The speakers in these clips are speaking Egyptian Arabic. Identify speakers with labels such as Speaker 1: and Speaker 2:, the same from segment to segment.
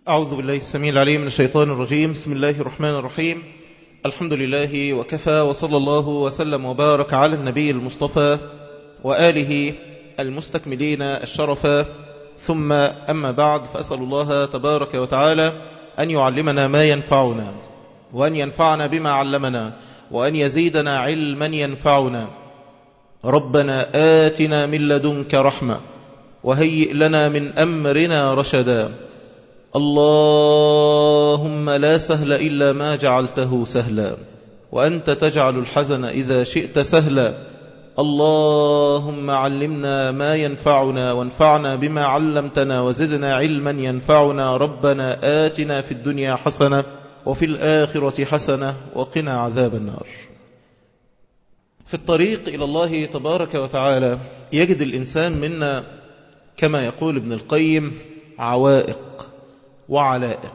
Speaker 1: أعوذ بالله السميع العليم من الشيطان الرجيم بسم الله الرحمن الرحيم الحمد لله وكفى وصلى الله وسلم وبارك على النبي المصطفى وآله المستكملين الشرفا ثم أما بعد فأسأل الله تبارك وتعالى أن يعلمنا ما ينفعنا وأن ينفعنا بما علمنا وأن يزيدنا علما ينفعنا ربنا آتنا من لدنك رحمة وهيئ لنا من أمرنا رشدا اللهم لا سهل إلا ما جعلته سهلا وأنت تجعل الحزن إذا شئت سهلا اللهم علمنا ما ينفعنا وانفعنا بما علمتنا وزدنا علما ينفعنا ربنا آتنا في الدنيا حسنة وفي الآخرة حسنة وقنا عذاب النار في الطريق إلى الله تبارك وتعالى يجد الإنسان منا كما يقول ابن القيم عوائق وعلائق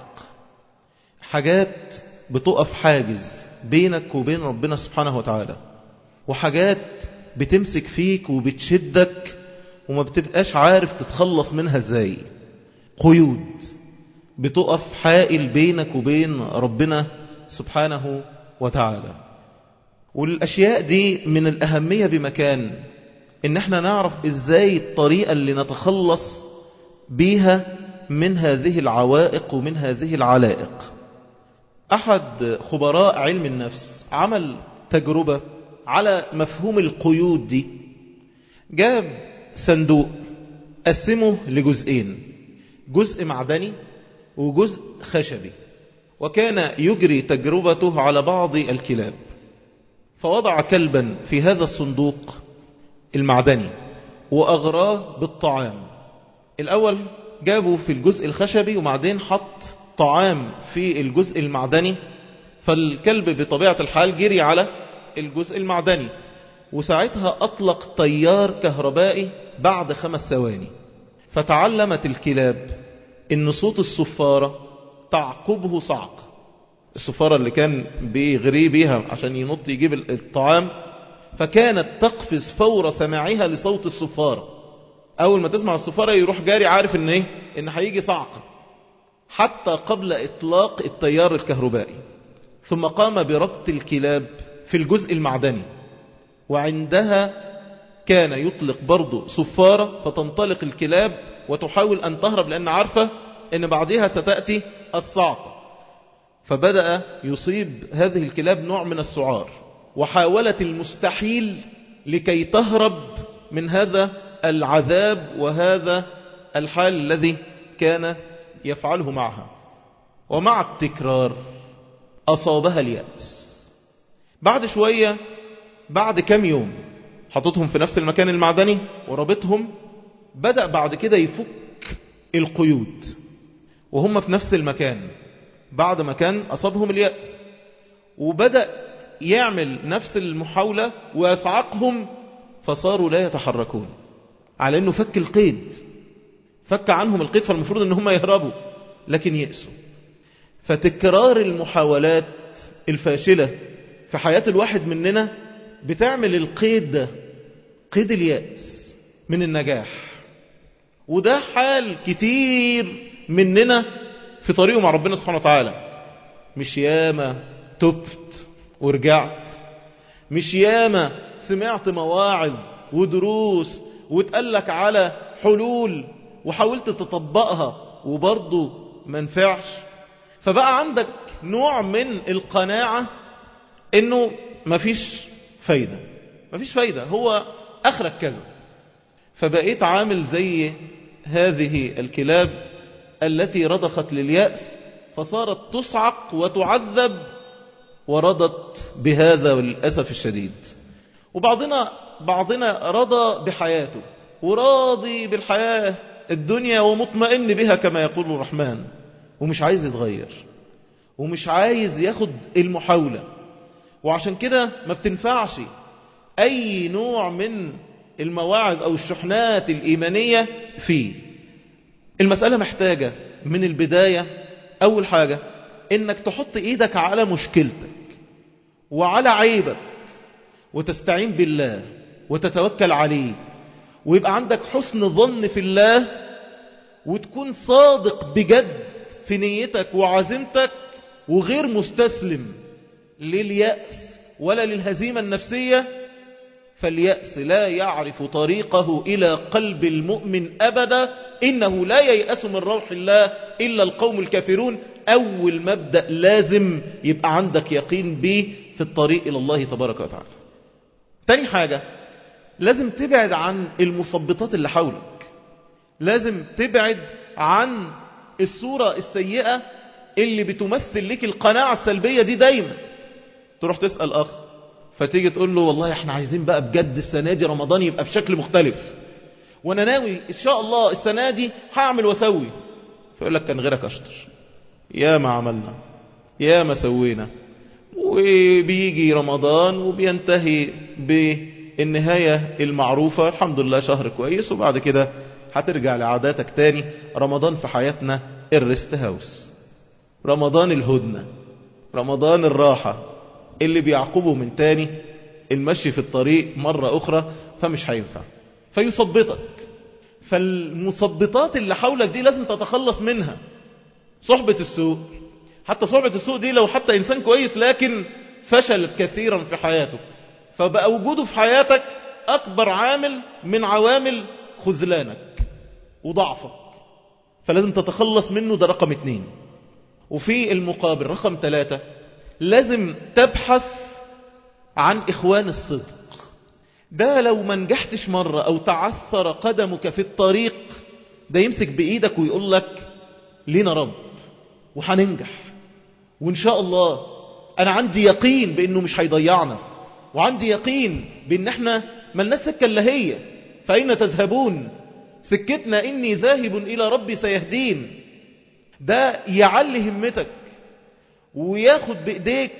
Speaker 1: حاجات بتقف حاجز بينك وبين ربنا سبحانه وتعالى وحاجات بتمسك فيك وبتشدك وما بتبقاش عارف تتخلص منها ازاي قيود بتقف حائل بينك وبين ربنا سبحانه وتعالى والأشياء دي من الأهمية بمكان إن احنا نعرف إزاي الطريقة اللي نتخلص بيها من هذه العوائق ومن هذه العلائق أحد خبراء علم النفس عمل تجربة على مفهوم القيود دي جاب صندوق قسمه لجزئين جزء معدني وجزء خشبي وكان يجري تجربته على بعض الكلاب فوضع كلبا في هذا الصندوق المعدني وأغراه بالطعام الأول جابوا في الجزء الخشبي وبعدين حط طعام في الجزء المعدني فالكلب بطبيعة الحال جري على الجزء المعدني وساعتها أطلق تيار كهربائي بعد خمس ثواني فتعلمت الكلاب إن صوت الصفارة تعقبه صعق الصفارة اللي كان بيغري بيها عشان ينط يجيب الطعام فكانت تقفز فور سماعها لصوت الصفارة أول ما تسمع الصفارة يروح جاري عارف إن إيه إن هيجي صعق حتى قبل إطلاق التيار الكهربائي ثم قام بربط الكلاب في الجزء المعدني وعندها كان يطلق برضه صفارة فتنطلق الكلاب وتحاول أن تهرب لأن عارفة أن بعدها ستأتي الصعقة فبدأ يصيب هذه الكلاب نوع من السعار وحاولت المستحيل لكي تهرب من هذا العذاب وهذا الحال الذي كان يفعله معها ومع التكرار أصابها اليأس بعد شوية بعد كم يوم حطتهم في نفس المكان المعدني وربطهم بدأ بعد كده يفك القيود وهم في نفس المكان بعد ما كان أصابهم اليأس وبدأ يعمل نفس المحاولة ويصعقهم فصاروا لا يتحركون على أنه فك القيد فك عنهم القيد فالمفروض أن هم يهربوا لكن يأسوا فتكرار المحاولات الفاشلة في حياة الواحد مننا بتعمل القيد ده قيد اليأس من النجاح وده حال كتير مننا في طريقه مع ربنا سبحانه وتعالى مش ياما تبت ورجعت مش ياما سمعت مواعظ ودروس وتقلك على حلول وحاولت تطبقها وبرضه منفعش فبقى عندك نوع من القناعة انه مفيش فايدة مفيش فايدة هو اخرك كذا فبقيت عامل زي هذه الكلاب التي رضخت لليأس فصارت تصعق وتعذب ورضت بهذا للأسف الشديد وبعضنا بعضنا رضى بحياته وراضي بالحياة الدنيا ومطمئن بها كما يقول الرحمن ومش عايز يتغير ومش عايز ياخد المحاولة وعشان كده ما بتنفعش أي نوع من المواعظ أو الشحنات الإيمانية فيه المسألة محتاجة من البداية أول حاجة إنك تحط إيدك على مشكلتك وعلى عيبك وتستعين بالله وتتوكل عليه ويبقى عندك حسن ظن في الله وتكون صادق بجد في نيتك وعزمتك وغير مستسلم لليأس ولا للهزيمة النفسية فاليأس لا يعرف طريقه إلى قلب المؤمن أبدا إنه لا ييأس من روح الله إلا القوم الكافرون أول مبدأ لازم يبقى عندك يقين به في الطريق إلى الله تبارك وتعالى تاني حاجة لازم تبعد عن المثبطات اللي حولك لازم تبعد عن الصورة السيئة اللي بتمثل لك القناعة السلبية دي دايما تروح تسأل أخ فتيجي تقول له والله احنا عايزين بقى بجد السنة دي رمضان يبقى بشكل مختلف وانا ناوي ان شاء الله السنة دي هعمل واسوي فيقول لك كان غيرك اشطر يا ما عملنا يا ما سوينا وبيجي رمضان وبينتهي بالنهاية المعروفة الحمد لله شهر كويس وبعد كده هترجع لعاداتك تاني رمضان في حياتنا الريست هاوس رمضان الهدنة رمضان الراحة اللي بيعقبه من تاني المشي في الطريق مرة أخرى فمش هينفع فيثبطك فالمثبطات اللي حولك دي لازم تتخلص منها صحبة السوء حتى صحبة السوء دي لو حتى إنسان كويس لكن فشل كثيرا في حياته فبقى وجوده في حياتك أكبر عامل من عوامل خذلانك وضعفك فلازم تتخلص منه ده رقم اتنين وفي المقابل رقم ثلاثة لازم تبحث عن إخوان الصدق ده لو ما نجحتش مرة أو تعثر قدمك في الطريق ده يمسك بإيدك ويقول لك لينا رب وحننجح وإن شاء الله أنا عندي يقين بأنه مش هيضيعنا وعندي يقين بأن احنا ملناش سكة إلا هي فأين تذهبون سكتنا إني ذاهب إلى ربي سيهدين ده يعلي همتك وياخد بإيديك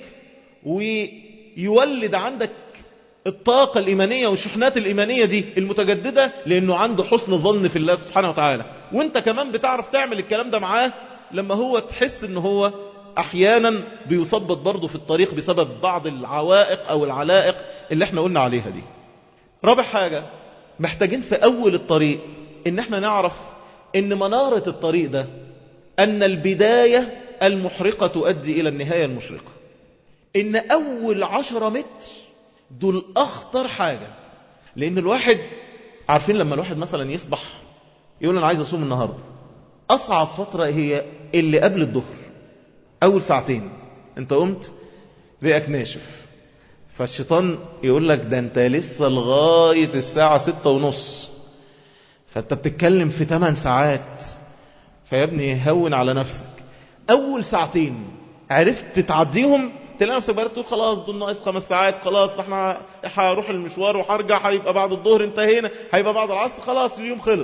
Speaker 1: ويولد عندك الطاقة الإيمانية والشحنات الإيمانية دي المتجددة لأنه عنده حسن ظن في الله سبحانه وتعالى وانت كمان بتعرف تعمل الكلام ده معاه لما هو تحس ان هو احيانا بيثبط برضه في الطريق بسبب بعض العوائق او العلائق اللي احنا قلنا عليها دي رابع حاجة محتاجين في اول الطريق ان احنا نعرف ان منارة الطريق ده ان البداية المحرقة تؤدي الى النهاية المشرقة ان اول عشرة متر دول اخطر حاجة لان الواحد عارفين لما الواحد مثلا يصبح يقول انا عايز اصوم النهاردة اصعب فترة هي اللي قبل الظهر اول ساعتين انت قمت رئك ناشف فالشيطان يقول لك ده انت لسه لغاية الساعة ستة ونص فانت بتتكلم في 8 ساعات فيا ابني هون على نفسك اول ساعتين عرفت تعديهم تلاقي نفسك بقى تقول خلاص دول ناقص خمس ساعات خلاص احنا هروح المشوار وهرجع هيبقى بعد الظهر انتهينا هيبقى بعد العصر خلاص اليوم خلص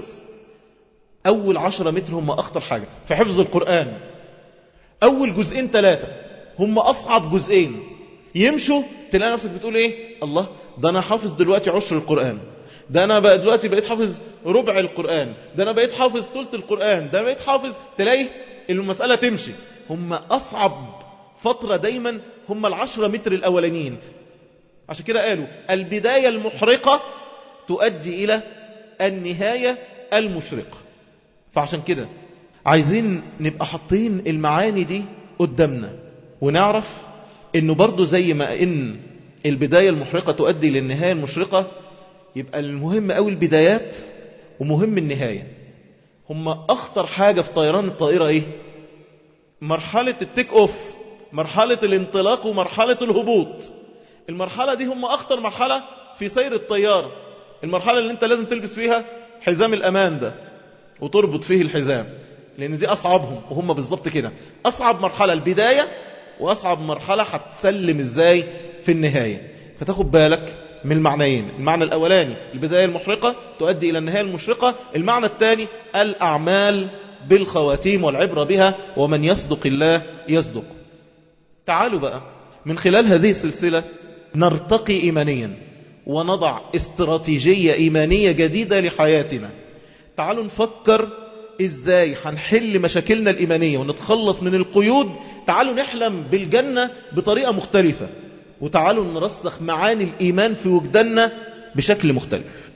Speaker 1: اول عشرة متر هم اخطر حاجة في حفظ القرآن اول جزئين ثلاثة هم اصعب جزئين يمشوا تلاقي نفسك بتقول ايه الله ده انا حافظ دلوقتي عشر القرآن ده انا بقى دلوقتي بقيت حافظ ربع القرآن ده انا بقيت حافظ ثلث القرآن ده انا بقيت حافظ تلاقي المسألة تمشي هم اصعب فترة دايما هم العشرة متر الاولانيين عشان كده قالوا البداية المحرقة تؤدي الى النهاية المشرقة فعشان كده عايزين نبقى حاطين المعاني دي قدامنا ونعرف انه برضو زي ما ان البداية المحرقة تؤدي للنهاية المشرقة يبقى المهم قوي البدايات ومهم النهاية هم اخطر حاجة في طيران الطائرة ايه مرحلة التيك اوف مرحلة الانطلاق ومرحلة الهبوط المرحلة دي هم اخطر مرحلة في سير الطيارة المرحلة اللي انت لازم تلبس فيها حزام الامان ده وتربط فيه الحزام لان دي اصعبهم وهم بالظبط كده اصعب مرحلة البداية واصعب مرحلة هتسلم ازاي في النهاية فتاخد بالك من المعنيين المعنى الاولاني البداية المحرقة تؤدي الى النهاية المشرقة المعنى الثاني الاعمال بالخواتيم والعبرة بها ومن يصدق الله يصدق تعالوا بقى من خلال هذه السلسلة نرتقي ايمانيا ونضع استراتيجية ايمانية جديدة لحياتنا تعالوا نفكر ازاي هنحل مشاكلنا الايمانية ونتخلص من القيود تعالوا نحلم بالجنة بطريقة مختلفة وتعالوا نرسخ معاني الايمان في وجداننا بشكل مختلف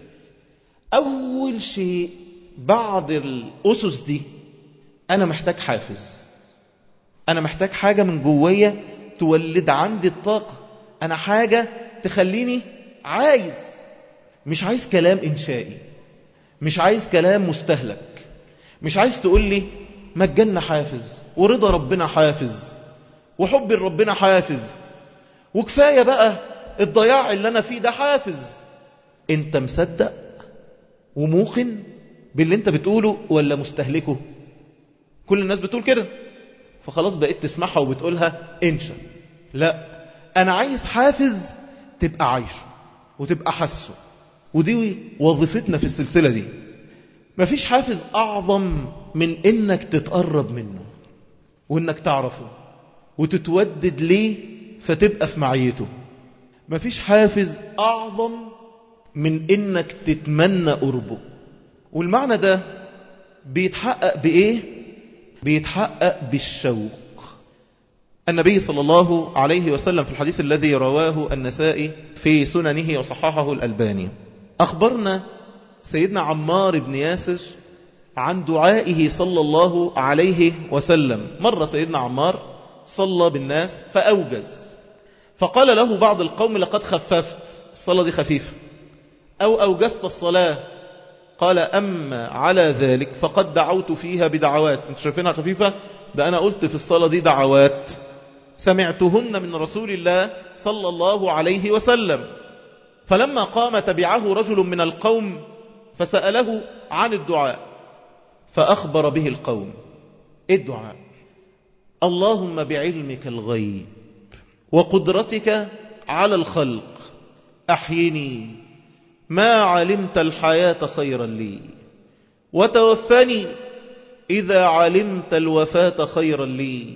Speaker 1: اول شيء بعد الاسس دي انا محتاج حافز أنا محتاج حاجة من جوايا تولد عندي الطاقة أنا حاجة تخليني عايز مش عايز كلام إنشائي مش عايز كلام مستهلك مش عايز تقول لي مجلنا حافز ورضا ربنا حافز وحب ربنا حافز وكفاية بقى الضياع اللي أنا فيه ده حافز انت مصدق وموقن باللي انت بتقوله ولا مستهلكه كل الناس بتقول كده فخلاص بقيت تسمعها وبتقولها انشا لا انا عايز حافز تبقى عايشه وتبقى حسه ودي وظيفتنا في السلسلة دي مفيش حافز اعظم من انك تتقرب منه وانك تعرفه وتتودد ليه فتبقى في معيته مفيش حافز اعظم من انك تتمنى قربه والمعنى ده بيتحقق بايه بيتحقق بالشوق النبي صلى الله عليه وسلم في الحديث الذي رواه النسائي في سننه وصححه الألباني أخبرنا سيدنا عمار بن ياسر عن دعائه صلى الله عليه وسلم مر سيدنا عمار صلى بالناس فأوجز فقال له بعض القوم لقد خففت الصلاة دي خفيفة أو أوجزت الصلاة قال أما على ذلك فقد دعوت فيها بدعوات انت شايفينها خفيفة ده أنا قلت في الصلاة دي دعوات سمعتهن من رسول الله صلى الله عليه وسلم فلما قام تبعه رجل من القوم فسأله عن الدعاء فأخبر به القوم إيه الدعاء اللهم بعلمك الغيب وقدرتك على الخلق أحيني ما علمت الحياة خيرا لي وتوفني إذا علمت الوفاة خيرا لي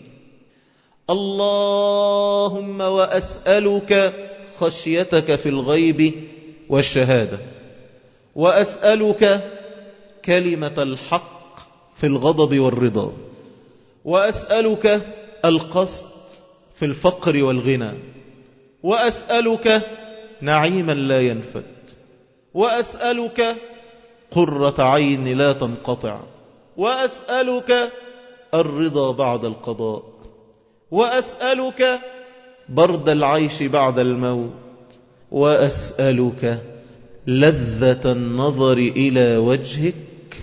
Speaker 1: اللهم وأسألك خشيتك في الغيب والشهادة وأسألك كلمة الحق في الغضب والرضا وأسألك القصد في الفقر والغنى وأسألك نعيما لا ينفد وأسألك قرة عين لا تنقطع وأسألك الرضا بعد القضاء وأسألك برد العيش بعد الموت وأسألك لذة النظر إلى وجهك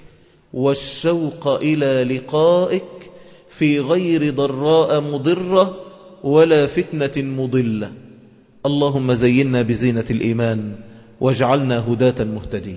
Speaker 1: والشوق إلى لقائك في غير ضراء مضرة ولا فتنة مضلة اللهم زينا بزينة الإيمان واجعلنا هداة مهتدين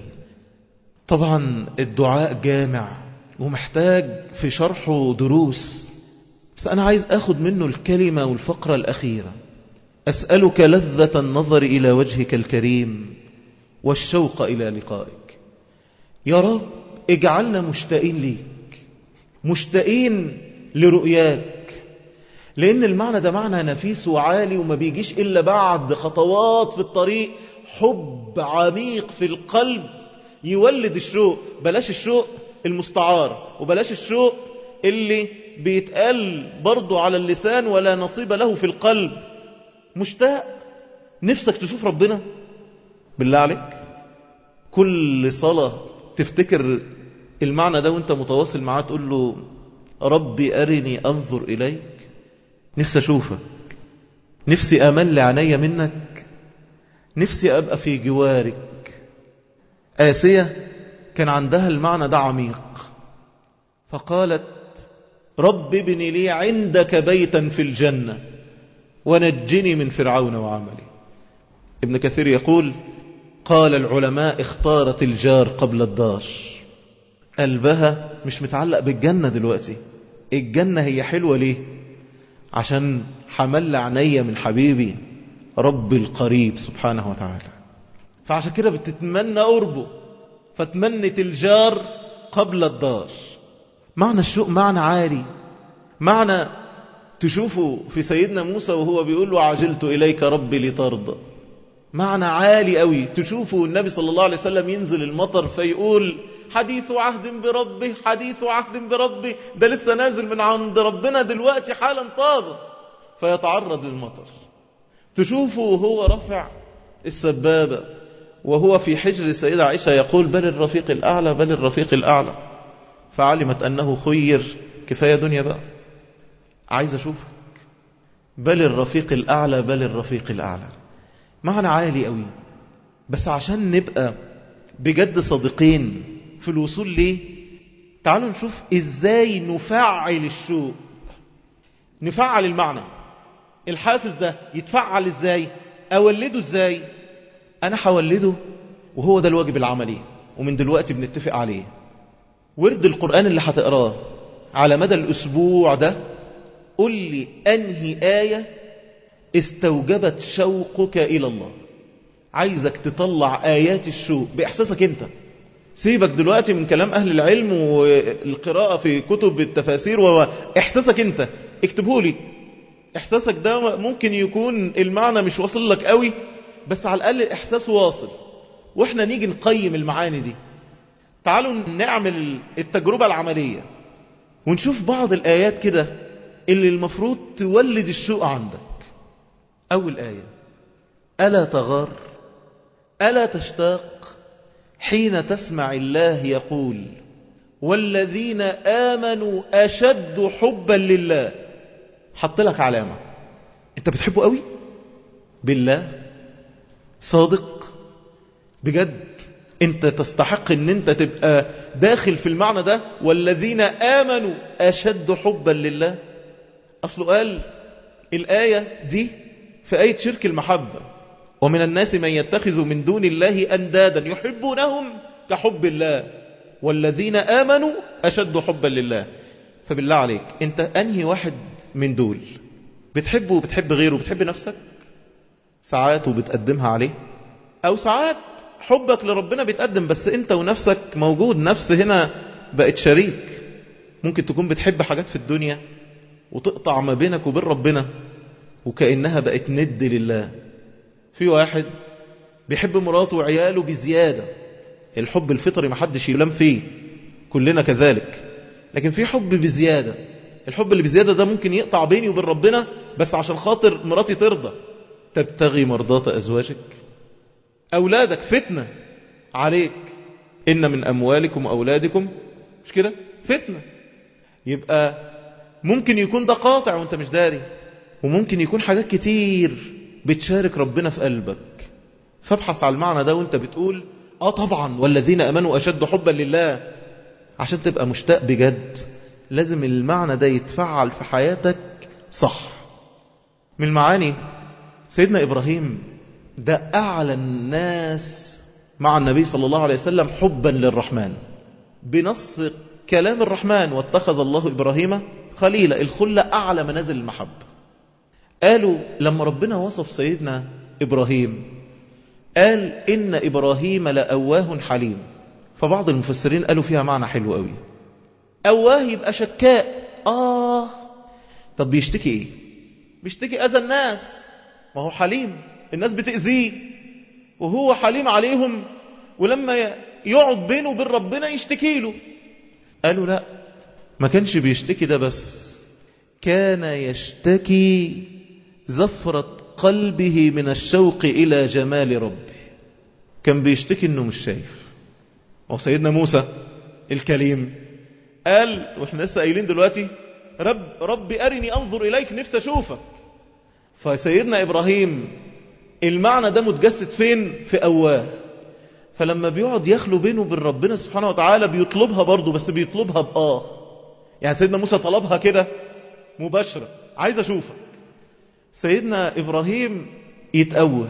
Speaker 1: طبعا الدعاء جامع ومحتاج في شرحه دروس بس أنا عايز أخذ منه الكلمة والفقرة الأخيرة أسألك لذة النظر إلى وجهك الكريم والشوق إلى لقائك يا رب اجعلنا مشتاقين ليك مشتاقين لرؤياك لأن المعنى ده معنى نفيس وعالي وما بيجيش إلا بعد خطوات في الطريق حب عميق في القلب يولد الشوق بلاش الشوق المستعار وبلاش الشوق اللي بيتقال برضو على اللسان ولا نصيب له في القلب مشتاق نفسك تشوف ربنا بالله عليك كل صلاة تفتكر المعنى ده وانت متواصل معاه تقول له ربي أرني أنظر إليك نفسي أشوفك نفسي أمل عيني منك نفسي أبقى في جوارك آسية كان عندها المعنى ده عميق فقالت رب ابن لي عندك بيتا في الجنة ونجني من فرعون وعملي ابن كثير يقول قال العلماء اختارت الجار قبل الدار قلبها مش متعلق بالجنة دلوقتي الجنة هي حلوة ليه عشان حمل عينيا من حبيبي رب القريب سبحانه وتعالى فعشان كده بتتمنى قربه فتمنت الجار قبل الدار معنى الشوق معنى عالي معنى تشوفه في سيدنا موسى وهو بيقول له عجلت إليك ربي لترضى معنى عالي قوي تشوفه النبي صلى الله عليه وسلم ينزل المطر فيقول حديث عهد بربه حديث عهد بربه ده لسه نازل من عند ربنا دلوقتي حالا طازة فيتعرض للمطر تشوفه وهو رفع السبابة وهو في حجر السيدة عائشة يقول بل الرفيق الأعلى بل الرفيق الأعلى فعلمت أنه خير كفاية دنيا بقى عايز أشوفك بل الرفيق الأعلى بل الرفيق الأعلى معنى عالي قوي بس عشان نبقى بجد صادقين في الوصول ليه تعالوا نشوف ازاي نفعل الشوق نفعل المعنى الحافز ده يتفعل ازاي اولده ازاي انا هولده وهو ده الواجب العملي ومن دلوقتي بنتفق عليه ورد القرآن اللي هتقراه على مدى الأسبوع ده قل لي أنهي آية استوجبت شوقك إلى الله عايزك تطلع آيات الشوق بإحساسك أنت سيبك دلوقتي من كلام أهل العلم والقراءة في كتب التفاسير وإحساسك أنت اكتبه لي إحساسك ده ممكن يكون المعنى مش واصل لك قوي بس على الأقل الإحساس واصل وإحنا نيجي نقيم المعاني دي تعالوا نعمل التجربة العملية ونشوف بعض الآيات كده اللي المفروض تولد الشوق عندك أول آية ألا تغار ألا تشتاق حين تسمع الله يقول والذين آمنوا أشد حبا لله حط لك علامة انت بتحبه قوي بالله صادق بجد انت تستحق ان انت تبقى داخل في المعنى ده والذين آمنوا أشد حبا لله أصله قال الآية دي في آية شرك المحبة ومن الناس من يتخذ من دون الله أندادا يحبونهم كحب الله والذين آمنوا أشد حبا لله فبالله عليك انت أنهي واحد من دول بتحبه وبتحب غيره وبتحب نفسك ساعات وبتقدمها عليه أو ساعات حبك لربنا بيتقدم بس انت ونفسك موجود نفس هنا بقت شريك ممكن تكون بتحب حاجات في الدنيا وتقطع ما بينك وبين ربنا وكأنها بقت ند لله في واحد بيحب مراته وعياله بزيادة الحب الفطري محدش يلام فيه كلنا كذلك لكن في حب بزيادة الحب اللي بزيادة ده ممكن يقطع بيني وبين ربنا بس عشان خاطر مراتي ترضى تبتغي مرضات أزواجك أولادك فتنة عليك إن من أموالكم وأولادكم مش كده فتنة يبقى ممكن يكون ده قاطع وانت مش داري وممكن يكون حاجات كتير بتشارك ربنا في قلبك فابحث على المعنى ده وانت بتقول اه طبعا والذين امنوا اشد حبا لله عشان تبقى مشتاق بجد لازم المعنى ده يتفعل في حياتك صح من المعاني سيدنا ابراهيم ده اعلى الناس مع النبي صلى الله عليه وسلم حبا للرحمن بنص كلام الرحمن واتخذ الله ابراهيم خليلا الخلة اعلى منازل المحبه قالوا لما ربنا وصف سيدنا إبراهيم قال إن إبراهيم لأواه حليم فبعض المفسرين قالوا فيها معنى حلو قوي أواه يبقى شكاء آه طب بيشتكي إيه بيشتكي أذى الناس ما هو حليم الناس بتأذيه وهو حليم عليهم ولما يقعد بينه وبين ربنا يشتكي له قالوا لا ما كانش بيشتكي ده بس كان يشتكي زفرة قلبه من الشوق إلى جمال ربه كان بيشتكي انه مش شايف وسيدنا موسى الكليم قال واحنا لسه قايلين دلوقتي رب ربي أرني أنظر إليك نفسي أشوفك فسيدنا إبراهيم المعنى ده متجسد فين في أواه فلما بيقعد يخلو بينه وبين ربنا سبحانه وتعالى بيطلبها برضه بس بيطلبها بآه يعني سيدنا موسى طلبها كده مباشرة عايز أشوفك سيدنا إبراهيم يتأوه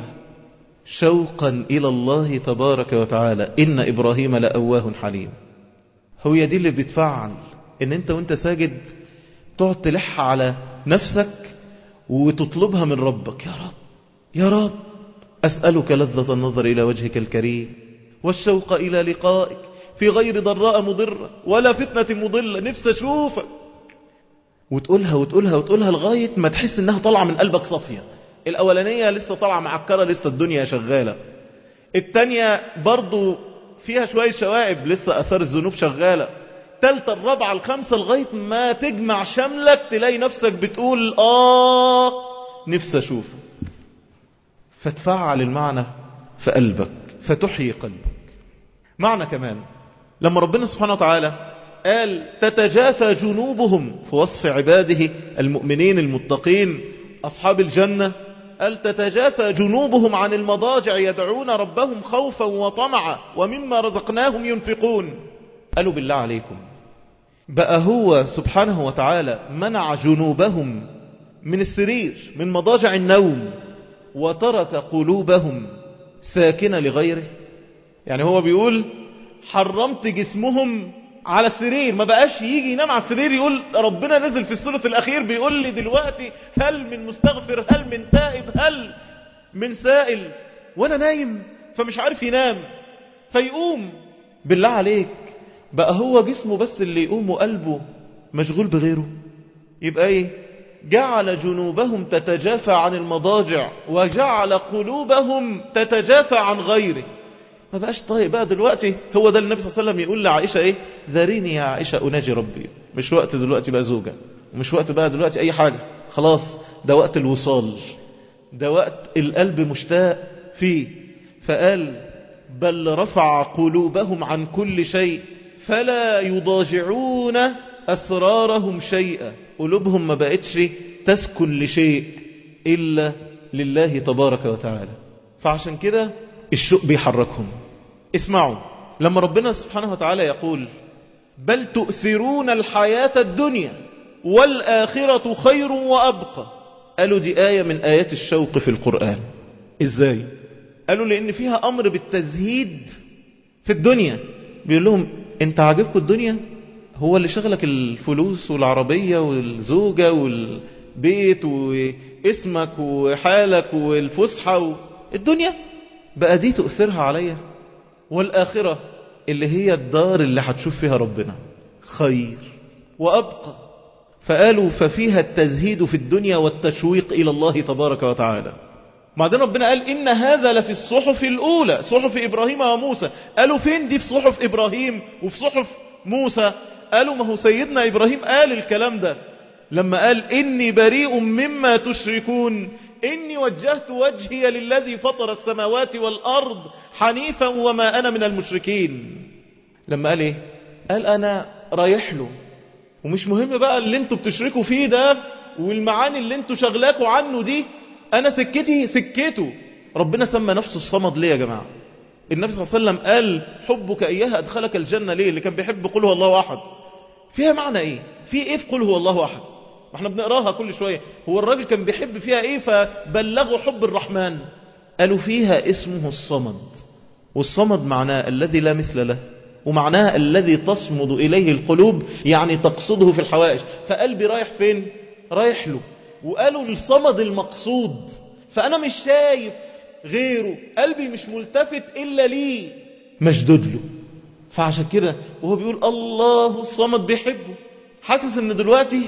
Speaker 1: شوقا إلى الله تبارك وتعالى إن إبراهيم لأواه حليم هو دي اللي بتفعل إن أنت وأنت ساجد تقعد تلح على نفسك وتطلبها من ربك يا رب يا رب أسألك لذة النظر إلى وجهك الكريم والشوق إلى لقائك في غير ضراء مضرة ولا فتنة مضلة نفسي أشوفك وتقولها وتقولها وتقولها لغاية ما تحس انها طالعة من قلبك صافية الاولانية لسه طالعة معكرة لسه الدنيا شغالة التانية برضو فيها شوية شوائب لسه اثار الذنوب شغالة تالتة الرابعة الخامسة لغاية ما تجمع شملك تلاقي نفسك بتقول اه نفسي اشوفه فتفعل المعنى في قلبك فتحيي قلبك معنى كمان لما ربنا سبحانه وتعالى قال تتجافى جنوبهم في وصف عباده المؤمنين المتقين أصحاب الجنة قال تتجافى جنوبهم عن المضاجع يدعون ربهم خوفا وطمعا ومما رزقناهم ينفقون قالوا بالله عليكم بقى هو سبحانه وتعالى منع جنوبهم من السرير من مضاجع النوم وترك قلوبهم ساكنة لغيره يعني هو بيقول حرمت جسمهم على السرير ما بقاش يجي ينام على السرير يقول ربنا نزل في الثلث الأخير بيقول لي دلوقتي هل من مستغفر هل من تائب هل من سائل وانا نايم فمش عارف ينام فيقوم بالله عليك بقى هو جسمه بس اللي يقوم وقلبه مشغول بغيره يبقى ايه جعل جنوبهم تتجافى عن المضاجع وجعل قلوبهم تتجافى عن غيره ما بقاش طيب بقى دلوقتي هو ده النبي صلى الله عليه وسلم يقول لعائشة ايه ذريني يا عائشة اناجي ربي مش وقت دلوقتي بقى زوجة ومش وقت بقى دلوقتي اي حاجة خلاص ده وقت الوصال ده وقت القلب مشتاق فيه فقال بل رفع قلوبهم عن كل شيء فلا يضاجعون أسرارهم شيئا قلوبهم ما بقتش تسكن لشيء إلا لله تبارك وتعالى فعشان كده الشوق بيحركهم اسمعوا لما ربنا سبحانه وتعالى يقول بل تؤثرون الحياة الدنيا والآخرة خير وأبقى قالوا دي آية من آيات الشوق في القرآن إزاي قالوا لأن فيها أمر بالتزهيد في الدنيا بيقول لهم انت عاجبكم الدنيا هو اللي شغلك الفلوس والعربية والزوجة والبيت واسمك وحالك والفسحة و... الدنيا بقى دي تؤثرها عليا والآخرة اللي هي الدار اللي هتشوف فيها ربنا خير وأبقى فقالوا ففيها التزهيد في الدنيا والتشويق إلى الله تبارك وتعالى بعدين ربنا قال إن هذا لفي الصحف الأولى صحف إبراهيم وموسى قالوا فين دي في صحف إبراهيم وفي صحف موسى قالوا ما هو سيدنا إبراهيم قال الكلام ده لما قال إني بريء مما تشركون إني وجهت وجهي للذي فطر السماوات والأرض حنيفا وما أنا من المشركين لما قال إيه قال أنا رايح له ومش مهم بقى اللي انتوا بتشركوا فيه ده والمعاني اللي انتوا شغلاكوا عنه دي انا سكتي سكته ربنا سمى نفسه الصمد ليه يا جماعة النبي صلى الله عليه وسلم قال حبك اياها ادخلك الجنة ليه اللي كان بيحب قل هو الله احد فيها معنى ايه في ايه في قل هو الله احد احنا بنقراها كل شوية هو الراجل كان بيحب فيها ايه فبلغوا حب الرحمن قالوا فيها اسمه الصمد والصمد معناه الذي لا مثل له ومعناها الذي تصمد إليه القلوب يعني تقصده في الحوائج فقلبي رايح فين رايح له وقالوا الصمد المقصود فأنا مش شايف غيره قلبي مش ملتفت إلا ليه مشدود له فعشان كده وهو بيقول الله الصمد بيحبه حاسس ان دلوقتي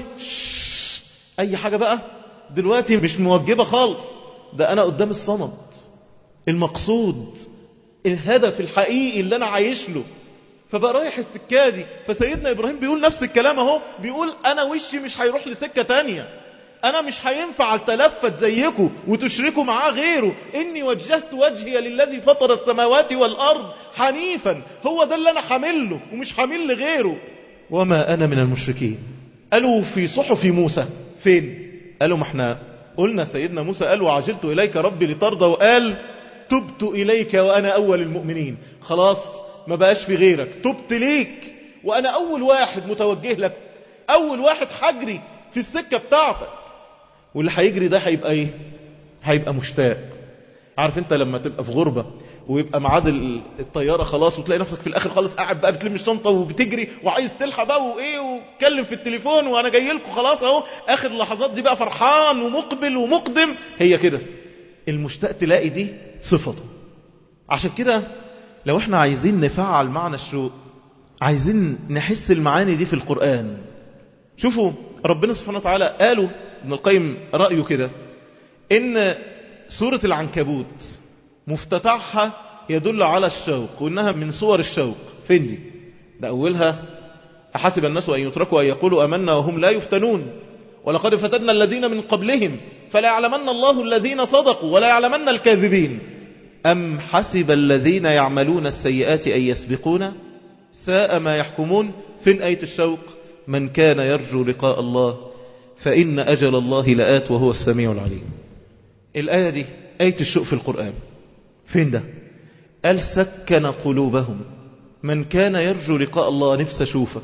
Speaker 1: اي حاجة بقى دلوقتي مش موجبة خالص ده انا قدام الصمد المقصود الهدف الحقيقي اللي انا عايش له فبقى رايح السكة دي فسيدنا إبراهيم بيقول نفس الكلام اهو بيقول أنا وشي مش هيروح لسكة تانية أنا مش هينفع التلفت زيكم وتشركوا معاه غيره إني وجهت وجهي للذي فطر السماوات والأرض حنيفا هو ده اللي أنا حامل له ومش حامل لغيره وما أنا من المشركين قالوا في صحف موسى فين قالوا ما احنا قلنا سيدنا موسى قال وعجلت إليك ربي لترضى وقال تبت إليك وأنا أول المؤمنين خلاص ما بقاش في غيرك تبت ليك وأنا أول واحد متوجه لك أول واحد حجري في السكة بتاعتك واللي هيجري ده هيبقى ايه هيبقى مشتاق عارف انت لما تبقى في غربة ويبقى ميعاد الطيارة خلاص وتلاقي نفسك في الاخر خالص قاعد بقى بتلم الشنطة وبتجري وعايز تلحق بقى وايه وتكلم في التليفون وانا جاي لكم خلاص اهو اخر لحظات دي بقى فرحان ومقبل ومقدم هي كده المشتاق تلاقي دي صفته عشان كده لو احنا عايزين نفعل معنى الشوق عايزين نحس المعاني دي في القرآن شوفوا ربنا سبحانه وتعالى قالوا ابن القيم رأيه كده ان سورة العنكبوت مفتتحها يدل على الشوق وانها من صور الشوق فين دي ده اولها احسب الناس ان يتركوا ان يقولوا امنا وهم لا يفتنون ولقد فتدنا الذين من قبلهم فلا يعلمن الله الذين صدقوا ولا يعلمن الكاذبين أم حسب الذين يعملون السيئات أن يسبقون ساء ما يحكمون فين آية الشوق من كان يرجو لقاء الله فإن أجل الله لآت وهو السميع العليم الآية دي آية الشوق في القرآن فين ده قال سكن قلوبهم من كان يرجو لقاء الله نفس أشوفك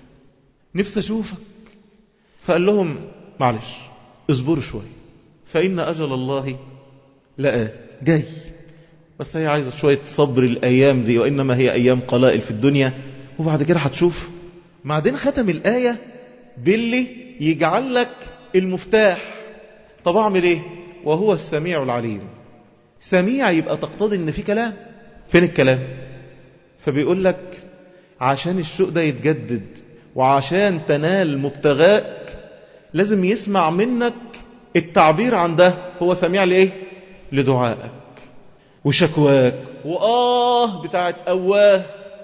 Speaker 1: نفس أشوفك فقال لهم معلش اصبروا شوي فإن أجل الله لآت جاي بس هي عايزة شوية صبر الأيام دي وإنما هي أيام قلائل في الدنيا وبعد كده هتشوف بعدين ختم الآية باللي يجعل لك المفتاح طب أعمل إيه وهو السميع العليم سميع يبقى تقتضي إن في كلام فين الكلام فبيقول لك عشان الشوق ده يتجدد وعشان تنال مبتغاك لازم يسمع منك التعبير عن ده هو سميع لإيه لدعائك وشكواك وآه بتاعت أواه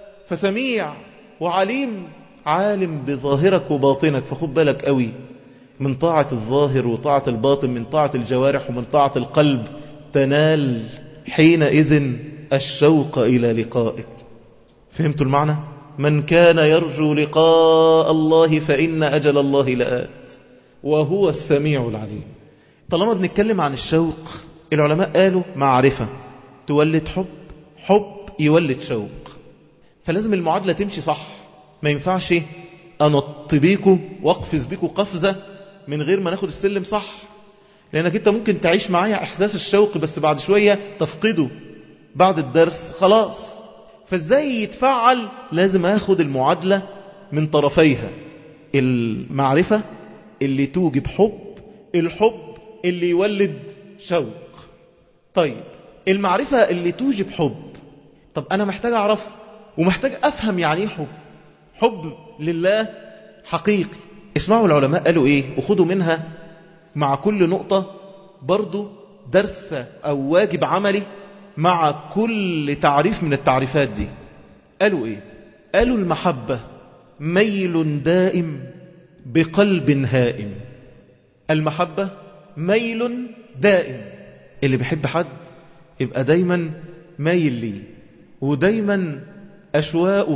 Speaker 1: فسميع وعليم عالم بظاهرك وباطنك فخد بالك قوي من طاعة الظاهر وطاعة الباطن من طاعة الجوارح ومن طاعة القلب تنال حينئذ الشوق إلى لقائك فهمتوا المعنى؟ من كان يرجو لقاء الله فإن أجل الله لآت وهو السميع العليم طالما بنتكلم عن الشوق العلماء قالوا معرفة تولد حب حب يولد شوق فلازم المعادلة تمشي صح ما ينفعش أنط بيكو واقفز بيكو قفزة من غير ما ناخد السلم صح لأنك أنت ممكن تعيش معايا إحساس الشوق بس بعد شوية تفقده بعد الدرس خلاص فازاي يتفعل لازم اخد المعادلة من طرفيها المعرفة اللي توجب حب الحب اللي يولد شوق طيب المعرفة اللي توجب حب طب انا محتاج اعرف ومحتاج افهم يعني ايه حب حب لله حقيقي اسمعوا العلماء قالوا ايه وخدوا منها مع كل نقطة برضو درس او واجب عملي مع كل تعريف من التعريفات دي قالوا ايه قالوا المحبة ميل دائم بقلب هائم المحبة ميل دائم اللي بيحب حد يبقى دايما مايل ليه ودايما أشواقه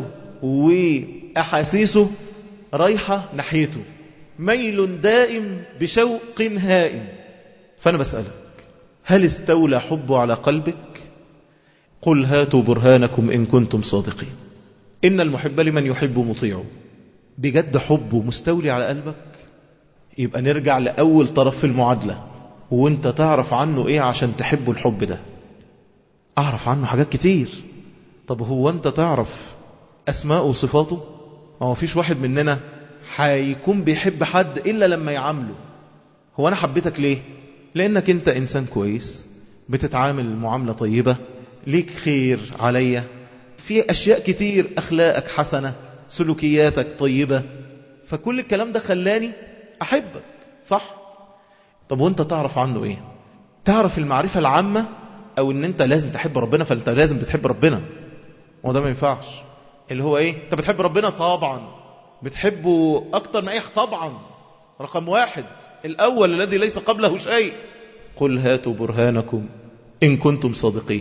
Speaker 1: وأحاسيسه رايحة ناحيته ميل دائم بشوق هائم فأنا بسألك هل استولى حبه على قلبك قل هاتوا برهانكم إن كنتم صادقين إن المحب لمن يحب مطيعه بجد حبه مستولي على قلبك يبقى نرجع لأول طرف في المعادلة وانت تعرف عنه ايه عشان تحبه الحب ده اعرف عنه حاجات كتير طب هو انت تعرف اسماءه وصفاته ما هو فيش واحد مننا هيكون بيحب حد الا لما يعامله هو انا حبيتك ليه لانك انت انسان كويس بتتعامل معاملة طيبة ليك خير عليا في اشياء كتير اخلاقك حسنة سلوكياتك طيبة فكل الكلام ده خلاني احبك صح طب وانت تعرف عنه ايه تعرف المعرفة العامة او ان انت لازم تحب ربنا فانت لازم بتحب ربنا وده ما ينفعش اللي هو ايه انت بتحب ربنا طبعا بتحبه اكتر من اي طبعا رقم واحد الاول الذي ليس قبله شيء قل هاتوا برهانكم ان كنتم صادقين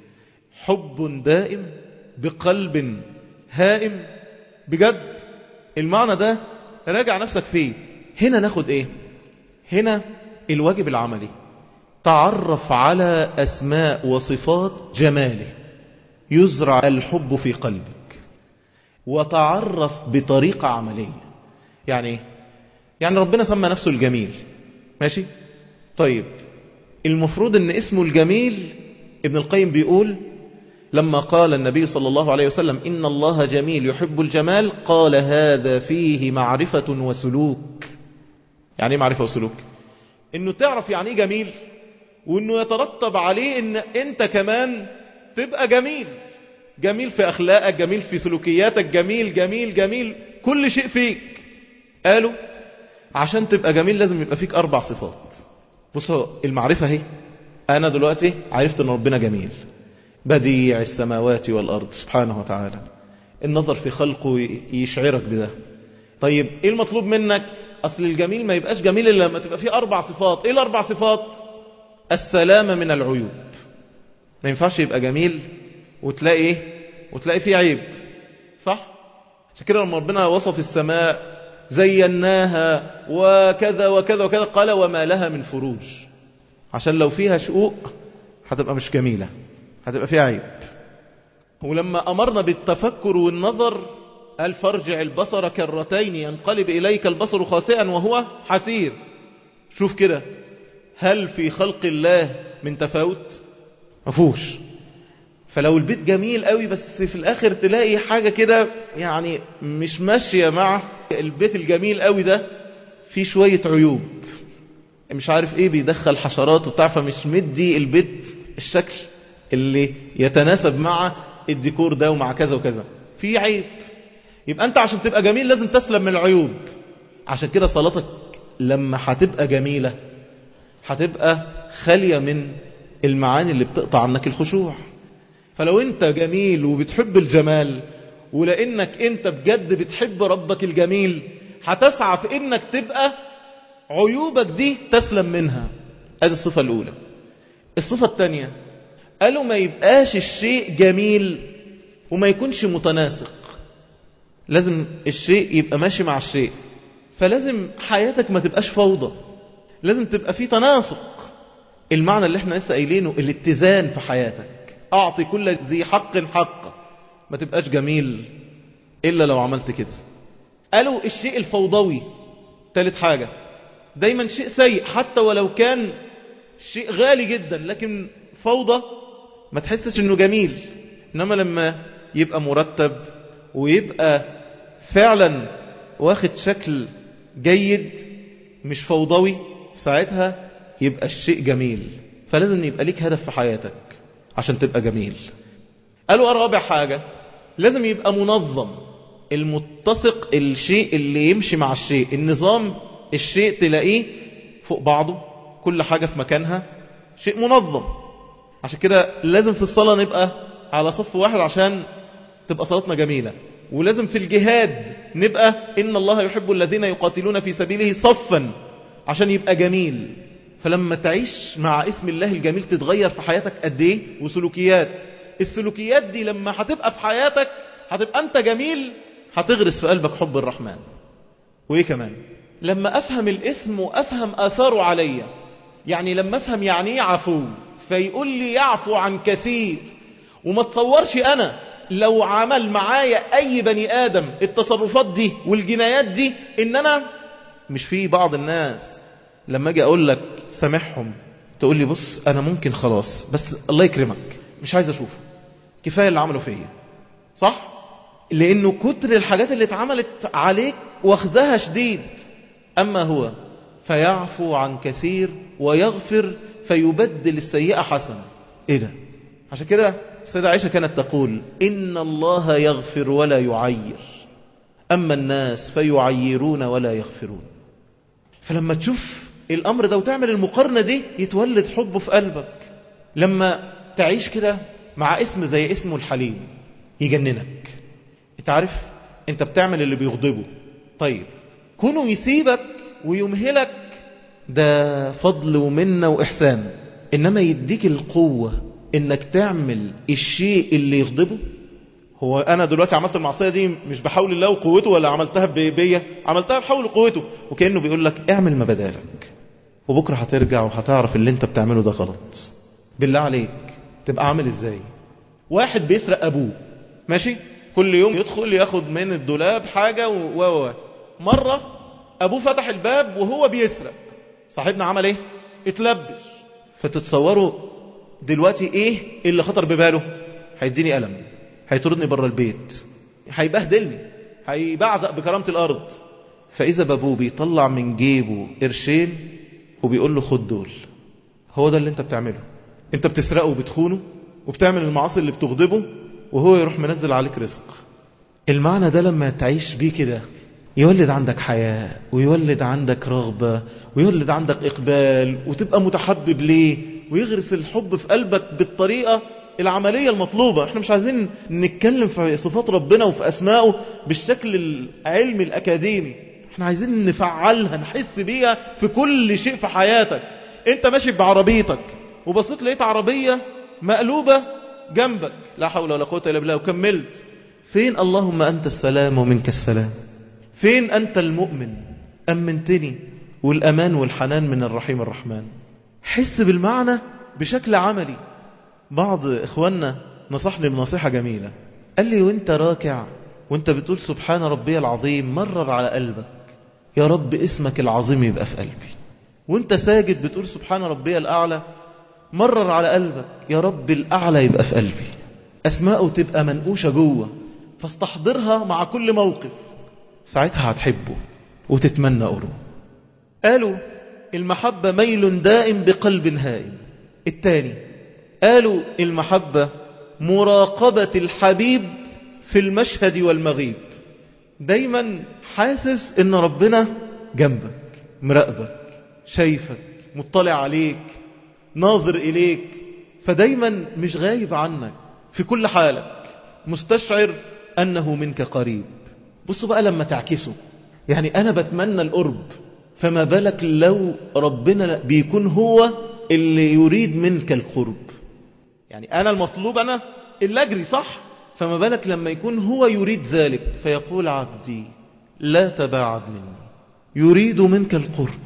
Speaker 1: حب دائم بقلب هائم بجد المعنى ده راجع نفسك فيه هنا ناخد ايه هنا الواجب العملي تعرف على أسماء وصفات جماله يزرع الحب في قلبك وتعرف بطريقة عملية يعني ايه يعني ربنا سمى نفسه الجميل ماشي طيب المفروض ان اسمه الجميل ابن القيم بيقول لما قال النبي صلى الله عليه وسلم إن الله جميل يحب الجمال قال هذا فيه معرفة وسلوك يعني ايه معرفة وسلوك انه تعرف يعني ايه جميل وانه يترتب عليه ان انت كمان تبقى جميل جميل في اخلاقك جميل في سلوكياتك جميل جميل جميل كل شيء فيك قالوا عشان تبقى جميل لازم يبقى فيك اربع صفات بصوا المعرفة هي انا دلوقتي عرفت ان ربنا جميل بديع السماوات والارض سبحانه وتعالى النظر في خلقه يشعرك بده طيب ايه المطلوب منك اصل الجميل ما يبقاش جميل الا لما تبقى فيه اربع صفات ايه الاربع صفات السلامة من العيوب ما ينفعش يبقى جميل وتلاقي ايه وتلاقي فيه عيب صح عشان كده لما ربنا وصف السماء زيناها وكذا وكذا وكذا قال وما لها من فروج عشان لو فيها شقوق هتبقى مش جميلة هتبقى فيها عيب ولما أمرنا بالتفكر والنظر قال فارجع البصر كرتين ينقلب إليك البصر خاسئا وهو حسير شوف كده هل في خلق الله من تفاوت مفوش فلو البيت جميل قوي بس في الاخر تلاقي حاجة كده يعني مش ماشية مع البيت الجميل قوي ده في شوية عيوب مش عارف ايه بيدخل حشرات وبتاع فمش مدي البيت الشكل اللي يتناسب مع الديكور ده ومع كذا وكذا في عيب يبقى انت عشان تبقى جميل لازم تسلم من العيوب عشان كده صلاتك لما هتبقى جميلة هتبقى خالية من المعاني اللي بتقطع عنك الخشوع فلو انت جميل وبتحب الجمال ولانك انت بجد بتحب ربك الجميل هتسعى في انك تبقى عيوبك دي تسلم منها ادي الصفة الاولى الصفة الثانية قالوا ما يبقاش الشيء جميل وما يكونش متناسق لازم الشيء يبقى ماشي مع الشيء فلازم حياتك ما تبقاش فوضى لازم تبقى في تناسق المعنى اللي احنا لسه قايلينه الاتزان في حياتك اعطي كل ذي حق حقه ما تبقاش جميل الا لو عملت كده قالوا الشيء الفوضوي ثالث حاجة دايما شيء سيء حتى ولو كان شيء غالي جدا لكن فوضى ما تحسش انه جميل انما لما يبقى مرتب ويبقى فعلا واخد شكل جيد مش فوضوي ساعتها يبقى الشيء جميل فلازم يبقى ليك هدف في حياتك عشان تبقى جميل قالوا رابع حاجة لازم يبقى منظم المتسق الشيء اللي يمشي مع الشيء النظام الشيء تلاقيه فوق بعضه كل حاجة في مكانها شيء منظم عشان كده لازم في الصلاة نبقى على صف واحد عشان تبقى صلاتنا جميلة ولازم في الجهاد نبقى إن الله يحب الذين يقاتلون في سبيله صفا عشان يبقى جميل فلما تعيش مع اسم الله الجميل تتغير في حياتك قد ايه وسلوكيات السلوكيات دي لما هتبقى في حياتك هتبقى انت جميل هتغرس في قلبك حب الرحمن وايه كمان لما افهم الاسم وافهم اثاره عليا يعني لما افهم يعني ايه عفو فيقول لي يعفو عن كثير وما تصورش انا لو عمل معايا اي بني ادم التصرفات دي والجنايات دي ان انا مش في بعض الناس لما اجي اقول لك سامحهم تقول لي بص انا ممكن خلاص بس الله يكرمك مش عايز اشوفه كفايه اللي عمله فيا صح لانه كتر الحاجات اللي اتعملت عليك واخذها شديد اما هو فيعفو عن كثير ويغفر فيبدل السيئة حسنة ايه ده عشان كده السيدة عائشة كانت تقول إن الله يغفر ولا يعير أما الناس فيعيرون ولا يغفرون فلما تشوف الأمر ده وتعمل المقارنة دي يتولد حبه في قلبك لما تعيش كده مع اسم زي اسمه الحليم يجننك انت عارف انت بتعمل اللي بيغضبه طيب كونه يسيبك ويمهلك ده فضل ومنة وإحسان إنما يديك القوة إنك تعمل الشيء اللي يغضبه هو أنا دلوقتي عملت المعصية دي مش بحول الله وقوته ولا عملتها بيا عملتها بحول قوته وكأنه بيقول لك اعمل ما بدالك وبكرة هترجع وهتعرف اللي انت بتعمله ده غلط بالله عليك تبقى عامل ازاي واحد بيسرق أبوه ماشي كل يوم يدخل ياخد من الدولاب حاجة و و مرة أبوه فتح الباب وهو بيسرق صاحبنا عمل ايه اتلبش فتتصوروا دلوقتي ايه اللي خطر بباله هيديني ألم هيطردني بره البيت هيبهدلني هيبعزق بكرامة الأرض فإذا بابوه بيطلع من جيبه قرشين وبيقول له خد دول هو ده اللي انت بتعمله انت بتسرقه وبتخونه وبتعمل المعاصي اللي بتغضبه وهو يروح منزل عليك رزق المعنى ده لما تعيش بيه كده يولد عندك حياة ويولد عندك رغبة ويولد عندك إقبال وتبقى متحبب ليه ويغرس الحب في قلبك بالطريقة العملية المطلوبة احنا مش عايزين نتكلم في صفات ربنا وفي أسمائه بالشكل العلمي الأكاديمي احنا عايزين نفعلها نحس بيها في كل شيء في حياتك انت ماشي بعربيتك وبصيت لقيت عربية مقلوبة جنبك لا حول ولا قوة إلا بالله وكملت فين اللهم أنت السلام ومنك السلام فين أنت المؤمن أمنتني والأمان والحنان من الرحيم الرحمن حس بالمعنى بشكل عملي بعض إخواننا نصحني بنصيحة جميلة قال لي وانت راكع وانت بتقول سبحان ربي العظيم مرر على قلبك يا رب اسمك العظيم يبقى في قلبي وانت ساجد بتقول سبحان ربي الأعلى مرر على قلبك يا رب الأعلى يبقى في قلبي أسماءه تبقى منقوشة جوه فاستحضرها مع كل موقف ساعتها هتحبه وتتمنى قربه قالوا المحبة ميل دائم بقلب هائم الثاني قالوا المحبة مراقبة الحبيب في المشهد والمغيب دايما حاسس ان ربنا جنبك مراقبك شايفك مطلع عليك ناظر إليك فدايما مش غايب عنك في كل حالك مستشعر أنه منك قريب بصوا بقى لما تعكسه يعني أنا بتمنى القرب فما بالك لو ربنا بيكون هو اللي يريد منك القرب يعني أنا المطلوب أنا اللي أجري صح فما بالك لما يكون هو يريد ذلك فيقول عبدي لا تباعد مني يريد منك القرب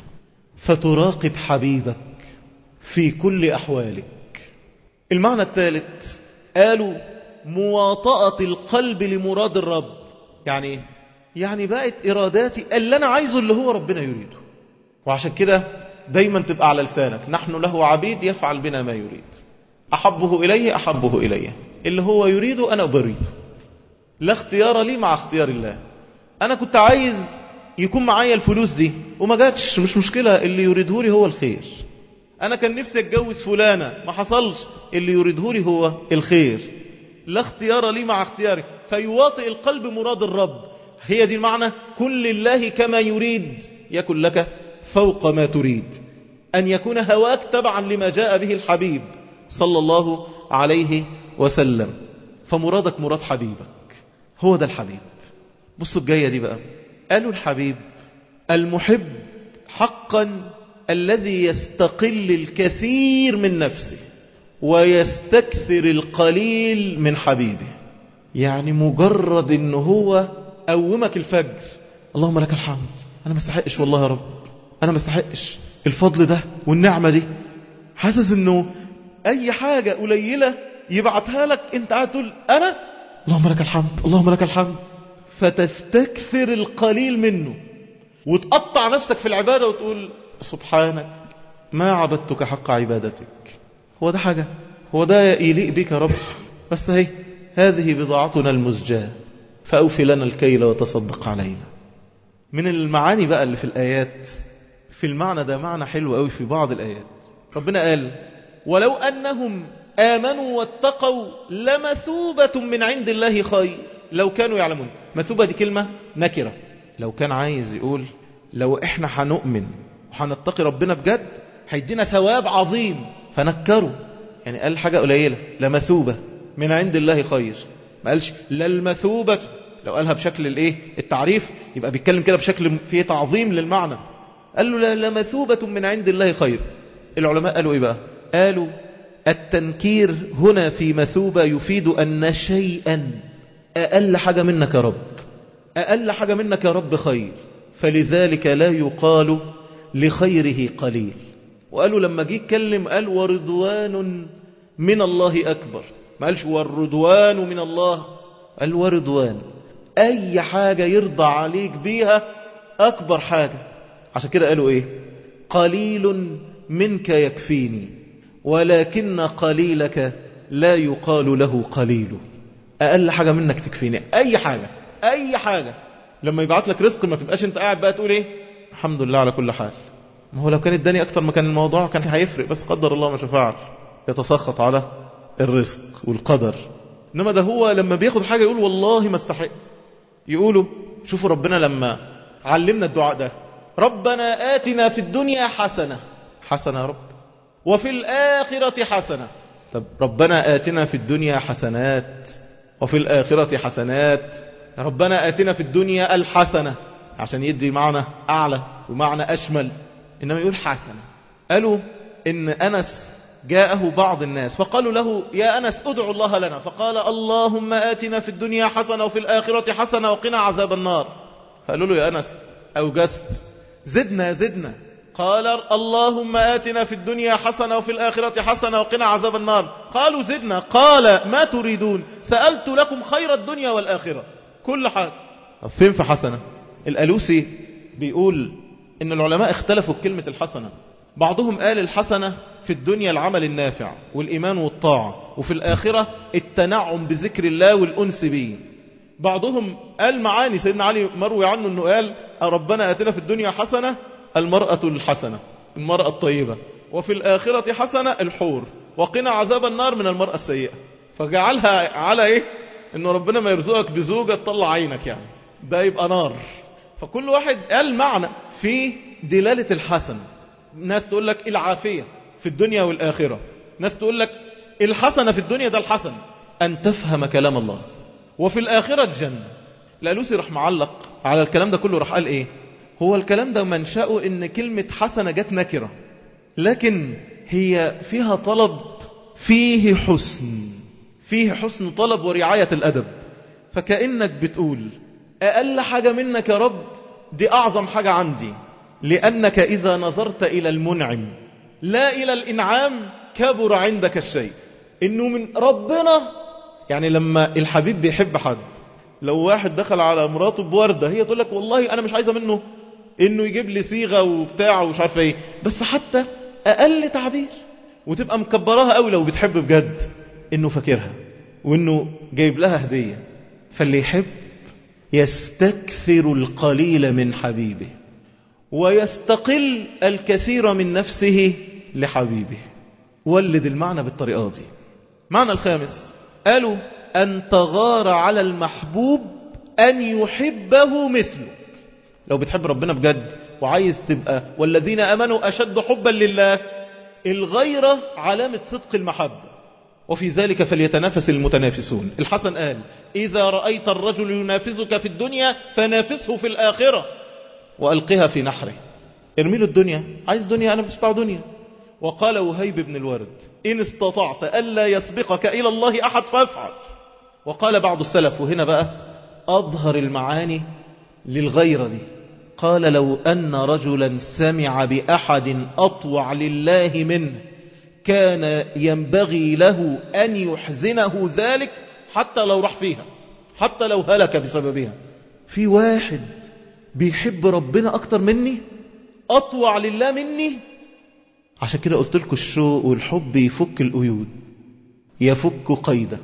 Speaker 1: فتراقب حبيبك في كل أحوالك المعنى الثالث قالوا مواطأة القلب لمراد الرب يعني يعني بقت إراداتي اللي أنا عايزه اللي هو ربنا يريده وعشان كده دايما تبقى على لسانك نحن له عبيد يفعل بنا ما يريد أحبه إليه أحبه إليه اللي هو يريده أنا بريده لا اختيار لي مع اختيار الله أنا كنت عايز يكون معايا الفلوس دي وما جاتش مش مشكلة اللي يريده لي هو الخير أنا كان نفسي أتجوز فلانة ما حصلش اللي يريده لي هو الخير لا اختيار لي مع اختياري فيواطئ القلب مراد الرب هي دي المعنى كل الله كما يريد يكن لك فوق ما تريد أن يكون هواك تبعا لما جاء به الحبيب صلى الله عليه وسلم فمرادك مراد حبيبك هو ده الحبيب بصوا الجاية دي بقى قالوا الحبيب المحب حقا الذي يستقل الكثير من نفسه ويستكثر القليل من حبيبه يعني مجرد ان هو قومك الفجر اللهم لك الحمد انا ما استحقش والله يا رب انا ما استحقش الفضل ده والنعمة دي حاسس انه اي حاجة قليلة يبعتها لك انت قاعد تقول انا اللهم لك الحمد اللهم لك الحمد فتستكثر القليل منه وتقطع نفسك في العبادة وتقول سبحانك ما عبدتك حق عبادتك هو ده حاجة هو ده يليق بك يا رب بس هي هذه بضاعتنا المزجاة فأوفي لنا الكيل وتصدق علينا من المعاني بقى اللي في الآيات في المعنى ده معنى حلو قوي في بعض الآيات ربنا قال ولو أنهم آمنوا واتقوا لمثوبة من عند الله خير لو كانوا يعلمون مثوبة دي كلمة نكرة لو كان عايز يقول لو احنا هنؤمن وهنتقي ربنا بجد هيدينا ثواب عظيم فنكروا يعني قال حاجة قليلة لمثوبة من عند الله خير ما قالش للمثوبة لو قالها بشكل الايه التعريف يبقى بيتكلم كده بشكل فيه تعظيم للمعنى قال له لمثوبة من عند الله خير العلماء قالوا ايه بقى قالوا التنكير هنا في مثوبة يفيد أن شيئا أقل حاجة منك يا رب أقل حاجة منك يا رب خير فلذلك لا يقال لخيره قليل وقالوا لما جه يتكلم قال ورضوان من الله أكبر ما قالش والرضوان من الله قال ورضوان أي حاجة يرضى عليك بيها أكبر حاجة عشان كده قالوا إيه قليل منك يكفيني ولكن قليلك لا يقال له قليل أقل حاجة منك تكفيني أي حاجة أي حاجة لما يبعت لك رزق ما تبقاش انت قاعد بقى تقول ايه الحمد لله على كل حال ما هو لو كان اداني اكتر ما كان الموضوع كان هيفرق بس قدر الله ما شفعل يتسخط على الرزق والقدر انما ده هو لما بياخد حاجة يقول والله ما استحق يقولوا شوفوا ربنا لما علمنا الدعاء ده ربنا آتنا في الدنيا حسنة حسنة يا رب وفي الآخرة حسنة طب ربنا آتنا في الدنيا حسنات وفي الآخرة حسنات ربنا آتنا في الدنيا الحسنة عشان يدي معنى أعلى ومعنى أشمل إنما يقول حسنة قالوا إن أنس جاءه بعض الناس فقالوا له يا أنس ادعو الله لنا فقال اللهم آتنا في الدنيا حسنة وفي الآخرة حسنة وقنا عذاب النار قالوا له يا أنس أوجست زدنا زدنا قال اللهم آتنا في الدنيا حسنة وفي الآخرة حسنة وقنا عذاب النار قالوا زدنا قال ما تريدون سألت لكم خير الدنيا والآخرة كل حاجة فين في حسنة الألوسي بيقول إن العلماء اختلفوا بكلمة الحسنة بعضهم قال الحسنة في الدنيا العمل النافع والإيمان والطاعة وفي الآخرة التنعم بذكر الله والأنس به بعضهم قال معاني سيدنا علي مروي عنه أنه قال ربنا أتنا في الدنيا حسنة المرأة الحسنة المرأة الطيبة وفي الآخرة حسنة الحور وقنا عذاب النار من المرأة السيئة فجعلها على إيه أنه ربنا ما يرزقك بزوجة تطلع عينك يعني ده يبقى نار فكل واحد قال معنى في دلالة الحسن ناس تقول لك العافية في الدنيا والآخرة ناس تقول لك الحسنة في الدنيا ده الحسن أن تفهم كلام الله وفي الآخرة الجنة الألوسي راح معلق على الكلام ده كله راح قال إيه هو الكلام ده منشأه إن كلمة حسنة جت نكرة لكن هي فيها طلب فيه حسن فيه حسن طلب ورعاية الأدب فكأنك بتقول أقل حاجة منك يا رب دي أعظم حاجة عندي لأنك إذا نظرت إلى المنعم لا إلى الإنعام كبر عندك الشيء إنه من ربنا يعني لما الحبيب بيحب حد لو واحد دخل على مراته بوردة هي تقول لك والله أنا مش عايزة منه إنه يجيب لي صيغة وبتاع ومش عارفة إيه بس حتى أقل تعبير وتبقى مكبراها قوي لو بتحب بجد إنه فاكرها وإنه جايب لها هدية فاللي يحب يستكثر القليل من حبيبه ويستقل الكثير من نفسه لحبيبه ولد المعنى بالطريقة دي معنى الخامس قالوا أن تغار على المحبوب أن يحبه مثله لو بتحب ربنا بجد وعايز تبقى والذين أمنوا أشد حبا لله الغيرة علامة صدق المحبة وفي ذلك فليتنافس المتنافسون الحسن قال إذا رأيت الرجل ينافسك في الدنيا فنافسه في الآخرة وألقها في نحره ارمي له الدنيا عايز دنيا أنا بسبع دنيا وقال وهيب بن الورد إن استطعت ألا يسبقك إلى الله أحد فافعل وقال بعض السلف وهنا بقى أظهر المعاني للغيرة دي قال لو أن رجلا سمع بأحد أطوع لله منه كان ينبغي له أن يحزنه ذلك حتى لو راح فيها حتى لو هلك بسببها في واحد بيحب ربنا أكتر مني أطوع لله مني عشان كده قلت لكم الشوق والحب يفك القيود يفك قيدك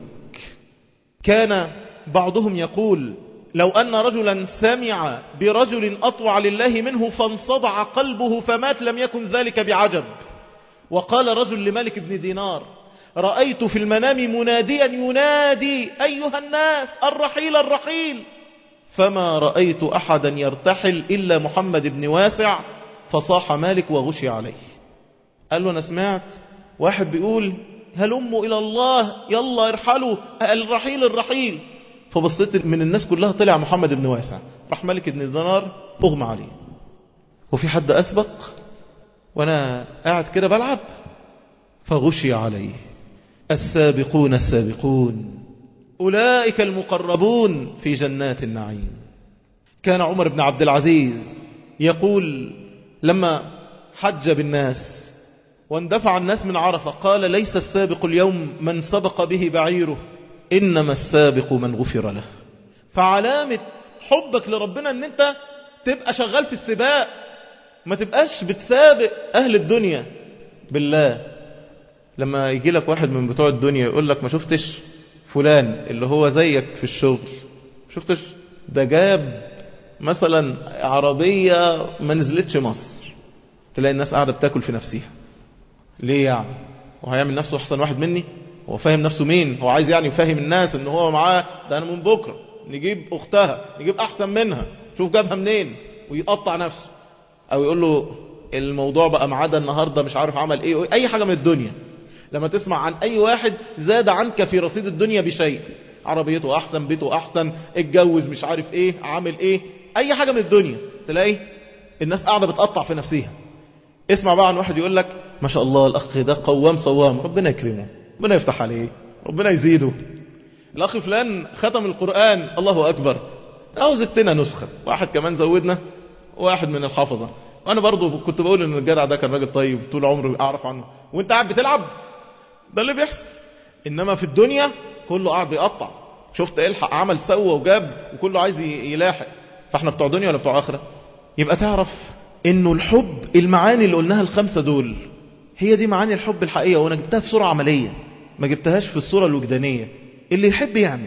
Speaker 1: كان بعضهم يقول لو أن رجلا سمع برجل أطوع لله منه فانصدع قلبه فمات لم يكن ذلك بعجب وقال رجل لملك بن دينار رأيت في المنام مناديا ينادي أيها الناس الرحيل الرحيل فما رأيت أحدا يرتحل إلا محمد بن واسع فصاح مالك وغشي عليه قال له أنا سمعت واحد بيقول هلموا إلى الله يلا ارحلوا الرحيل الرحيل فبصيت من الناس كلها طلع محمد بن واسع راح ملك بن دينار اغمى عليه وفي حد أسبق وأنا قاعد كده بلعب فغشي عليه السابقون السابقون أولئك المقربون في جنات النعيم كان عمر بن عبد العزيز يقول لما حج بالناس واندفع الناس من عرفة قال ليس السابق اليوم من سبق به بعيره إنما السابق من غفر له فعلامة حبك لربنا ان انت تبقى شغال في السباق ما تبقاش بتسابق أهل الدنيا بالله لما يجي لك واحد من بتوع الدنيا يقول لك ما شفتش فلان اللي هو زيك في الشغل شفتش ده جاب مثلا عربية ما نزلتش مصر تلاقي الناس قاعدة بتاكل في نفسها ليه يعني هو هيعمل نفسه أحسن واحد مني هو فاهم نفسه مين هو عايز يعني يفهم الناس ان هو معاه ده انا من بكرة نجيب اختها نجيب احسن منها شوف جابها منين ويقطع نفسه او يقول له الموضوع بقى معاده النهاردة مش عارف عمل ايه اي حاجة من الدنيا لما تسمع عن اي واحد زاد عنك في رصيد الدنيا بشيء عربيته احسن بيته احسن اتجوز مش عارف ايه عامل ايه اي حاجة من الدنيا تلاقي الناس قاعدة بتقطع في نفسها اسمع بقى عن واحد يقول لك ما شاء الله الأخ ده قوام صوام ربنا يكرمه ربنا يفتح عليه ربنا يزيده الأخ فلان ختم القرآن الله أكبر أو زدتنا نسخة واحد كمان زودنا واحد من الحافظة وأنا برضو كنت بقول إن الجدع ده كان راجل طيب طول عمري أعرف عنه وأنت قاعد بتلعب ده اللي بيحصل إنما في الدنيا كله قاعد بيقطع شفت الحق عمل سوى وجاب وكله عايز يلاحق فاحنا بتوع دنيا ولا بتوع آخرة يبقى تعرف إنه الحب المعاني اللي قلناها الخمسة دول هي دي معاني الحب الحقيقية وأنا جبتها في صورة عملية ما جبتهاش في الصورة الوجدانية اللي يحب يعمل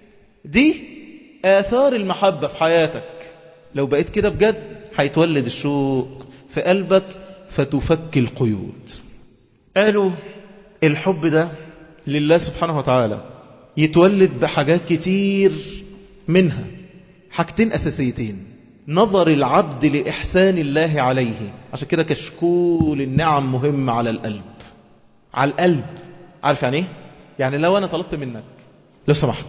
Speaker 1: دي آثار المحبة في حياتك لو بقيت كده بجد هيتولد الشوق في قلبك فتفك القيود قالوا الحب ده لله سبحانه وتعالى يتولد بحاجات كتير منها حاجتين أساسيتين نظر العبد لإحسان الله عليه عشان كده كشكول النعم مهم على القلب على القلب عارف يعني ايه يعني لو انا طلبت منك لو سمحت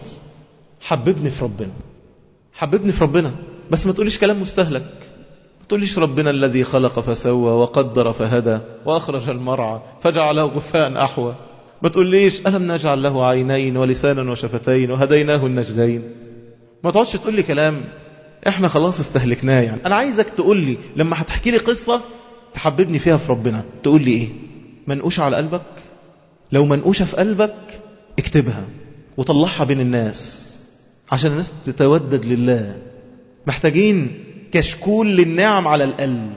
Speaker 1: حببني في ربنا حببني في ربنا بس ما تقوليش كلام مستهلك ما تقوليش ربنا الذي خلق فسوى وقدر فهدى وأخرج المرعى فجعله غثاء أحوى ما تقوليش ألم نجعل له عينين ولسانا وشفتين وهديناه النجدين ما تقعدش تقول لي كلام احنا خلاص استهلكناه يعني انا عايزك تقول لي لما هتحكي لي قصة تحببني فيها في ربنا تقول لي ايه منقوش على قلبك لو منقوشة في قلبك اكتبها وطلعها بين الناس عشان الناس تتودد لله محتاجين كشكول للنعم على القلب